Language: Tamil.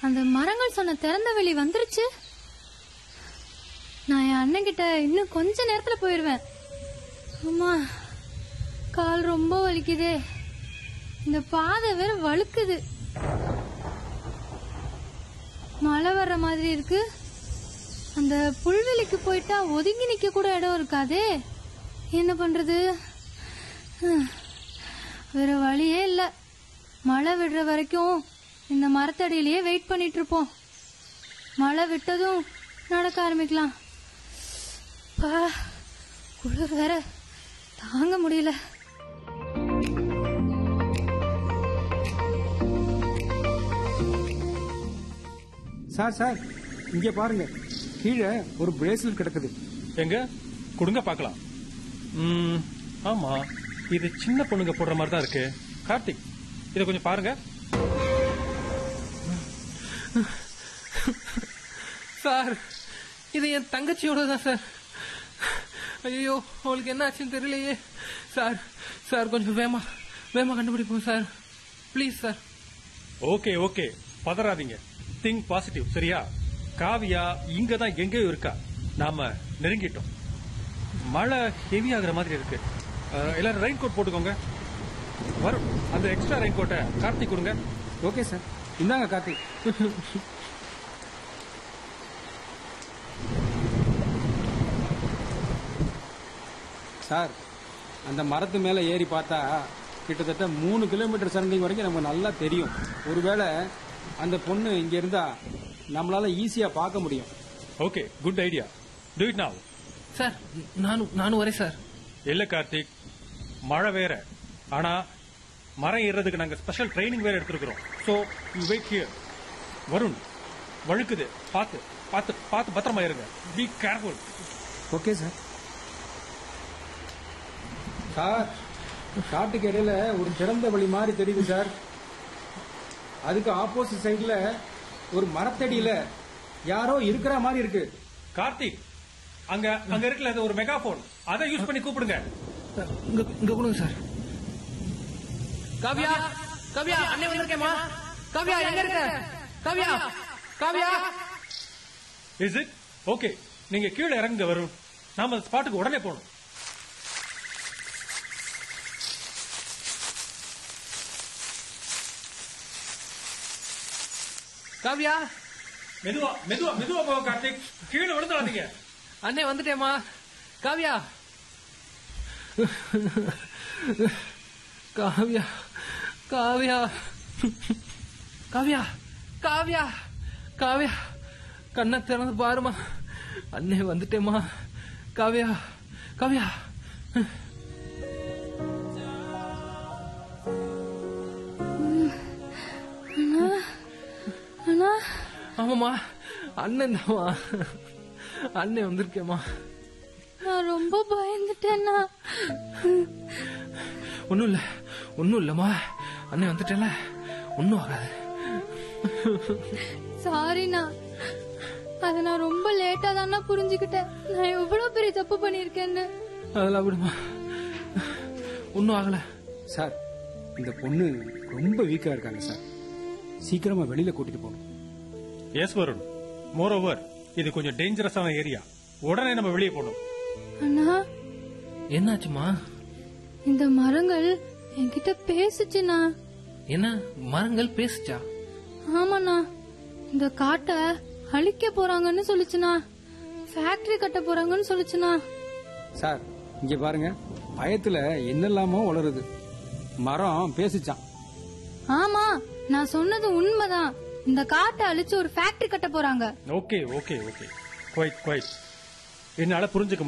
அந்த மரங்கள் சொன்ன திறந்த வெளி வந்துருச்சு நான் என் அண்ணன் கிட்ட இன்னும் கொஞ்ச நேரத்துல போயிருவேன் அம்மா கால் ரொம்ப வலிக்குதே இந்த பாதை வேற வழுக்குது மழை வர்ற மாதிரி இருக்கு அந்த புல்வெளிக்கு போயிட்டா ஒதுங்கி நிக்க கூட இடம் இருக்காதே என்ன பண்றது ஹம். வேற வழியே இல்ல மழை விடுற வரைக்கும் இந்த மரத்தடியிலேயே வெயிட் பண்ணிட்டு இருப்போம் மழை விட்டதும் நடக்க ஆரம்பிக்கலாம் பா குளிர் வேற தாங்க முடியல சார் சார் இங்க பாருங்க கீழே ஒரு பிரேஸ்லெட் கிடக்குது எங்க கொடுங்க பார்க்கலாம் ம், ஆமா இது சின்ன பொண்ணுங்க போடுற மாதிரி தான் இருக்கு கார்த்திக் இதை கொஞ்சம் பாருங்க சார் இது என் தங்கச்சியோட தான் சார் ஐயோ அவளுக்கு என்ன ஆச்சுன்னு தெரியலையே சார் சார் கொஞ்சம் வேமா வேமா கண்டுபிடிப்போம் sir please sir okay okay பதறாதீங்க திங்க் பாசிட்டிவ் சரியா காவியா இங்க தான் எங்கேயோ இருக்கா நாம நெருங்கிட்டோம் மழை ஹெவி ஆகுற மாதிரி இருக்கு அஹ், எல்லாரும் ரெயின் கோட் போட்டுக்கோங்க வரும் அந்த எக்ஸ்ட்ரா ரெயின் கோட்டை கார்த்திக் கொடுங்க ஓகே சார் இந்தாங்க கார்த்திக் சார் அந்த மரத்து மேலே ஏறி பார்த்தா கிட்டத்தட்ட மூணு கிலோமீட்டர் சரண்டிங் வரைக்கும் நமக்கு நல்லா தெரியும் ஒருவேளை அந்த பொண்ணு இங்க இருந்தா நம்மளால ஈஸியா பார்க்க முடியும் okay good idea do it now sir நானும் நானும் வரேன் சார் இல்ல கார்த்திக் மழை வேற ஆனா மரம் ஏறுறதுக்கு நாங்க ஸ்பெஷல் ட்ரைனிங் வேற எடுத்திருக்கிறோம் so you wait here Varun வழுக்குது பார்த்து பார்த்து பார்த்து பத்திரமா இருங்க be careful okay sir sir காட்டுக்கு இடையில ஒரு திறந்த வழி மாதிரி தெரியுது சார் அதுக்கு ஆப்போசிட் சைடுல ஒரு மரத்தடியில யாரோ இருக்கிற மாதிரி இருக்கு கார்த்திக் அங்க அங்க இருக்குல்ல அது ஒரு மெகாபோன் அதை யூஸ் பண்ணி கூப்பிடுங்க சார், இங்க இங்க கொடுங்க சார் காவியா காவியா அண்ணே வந்திருக்கேம்மா காவியா எங்க இருக்க Kavya Kavya is it okay நீங்க கீழே இறங்குங்க வரும் நாம அந்த ஸ்பாட்டுக்கு உடனே போகணும் காவியா மெதுவா மெதுவா மெதுவா போங்க கார்த்திக் கீழே விழுந்துடாதீங்க அண்ணே வந்துட்டேம்மா காவியா காவியா காவியா காவியா காவியா காவியா கண்ணை திறந்து பாருமா அண்ணே வந்துட்டேம்மா காவியா காவியா அண்ணா ஆமாம்மா அண்ணன் தான்மா அண்ணே வந்திருக்கேம்மா நான் ரொம்ப பயந்துட்டேன்னா ஒன்றும் இல்லை ஒன்றும் இல்லைம்மா அண்ணே வந்துட்டேல ஒன்றும் ஆகாது சாரிண்ணா அதை நான் ரொம்ப லேட்டா தானே புரிஞ்சுக்கிட்டேன் நான் எவ்வளவு பெரிய தப்பு பண்ணிருக்கேன்னு அதெல்லாம் விடுமா ஒன்றும் ஆகலை சார் இந்த பொண்ணு ரொம்ப வீக்கா இருக்காங்க சார் சீக்கிரமா வெளியில கூட்டிட்டு போகணும் எஸ் வருண் மோர் ஓவர் இது கொஞ்சம் டேஞ்சரஸான ஏரியா உடனே நம்ம வெளியே போகணும் அண்ணா என்னாச்சுமா இந்த மரங்கள் என்கிட்ட பேசுச்சுண்ணா என்ன மரங்கள் பேசுச்சா ஆமாண்ணா இந்த காட்டை அழிக்க போறாங்கன்னு சொல்லுச்சுண்ணா ஃபேக்டரி கட்ட போறாங்கன்னு சொல்லுச்சுண்ணா சார் இங்க பாருங்க பயத்துல என்னெல்லாமோ வளருது மரம் பேசிச்சான் ஆமா நான் சொன்னது உண்மைதான் இந்த காட்டை அழிச்சு ஒரு ஃபேக்டரி கட்ட போறாங்க okay okay okay quite quite என்னால புரிஞ்சுக்க